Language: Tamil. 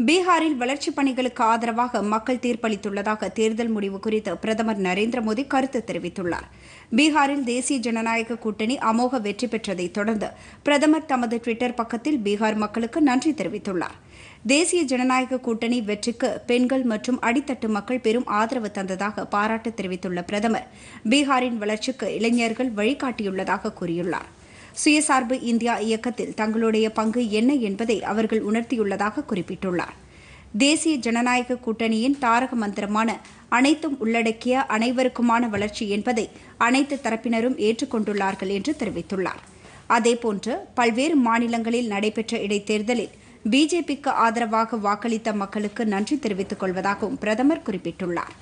பீகாரில் வளர்ச்சிப் பணிகளுக்கு ஆதரவாக மக்கள் தீர்ப்பளித்துள்ளதாக தேர்தல் முடிவு குறித்து பிரதமர் நரேந்திர மோடி கருத்து தெரிவித்துள்ளார் பீகாரில் தேசிய ஜனநாயக கூட்டணி அமோக வெற்றி பெற்றதைத் தொடர்ந்து பிரதமர் தமது டுவிட்டர் பக்கத்தில் பீகார் மக்களுக்கு நன்றி தெரிவித்துள்ளார் தேசிய ஜனநாயக கூட்டணி வெற்றிக்கு பெண்கள் மற்றும் அடித்தட்டு மக்கள் பெரும் ஆதரவு தந்ததாக பாராட்டு தெரிவித்துள்ள பிரதமர் பீகாரின் வளர்ச்சிக்கு இளைஞர்கள் வழிகாட்டியுள்ளதாக கூறியுள்ளார் சுயசார்பு இந்தியா இயக்கத்தில் தங்களுடைய பங்கு என்ன என்பதை அவர்கள் உணர்த்தியுள்ளதாக குறிப்பிட்டுள்ளார் தேசிய ஜனநாயக கூட்டணியின் தாரக மந்திரமான அனைத்தும் உள்ளடக்கிய அனைவருக்குமான வளர்ச்சி என்பதை அனைத்து தரப்பினரும் ஏற்றுக்கொண்டுள்ளார்கள் என்று தெரிவித்துள்ளார் அதேபோன்று பல்வேறு மாநிலங்களில் நடைபெற்ற இடைத்தேர்தலில் பிஜேபிக்கு ஆதரவாக வாக்களித்த மக்களுக்கு நன்றி தெரிவித்துக் கொள்வதாகவும் பிரதமர் குறிப்பிட்டுள்ளார்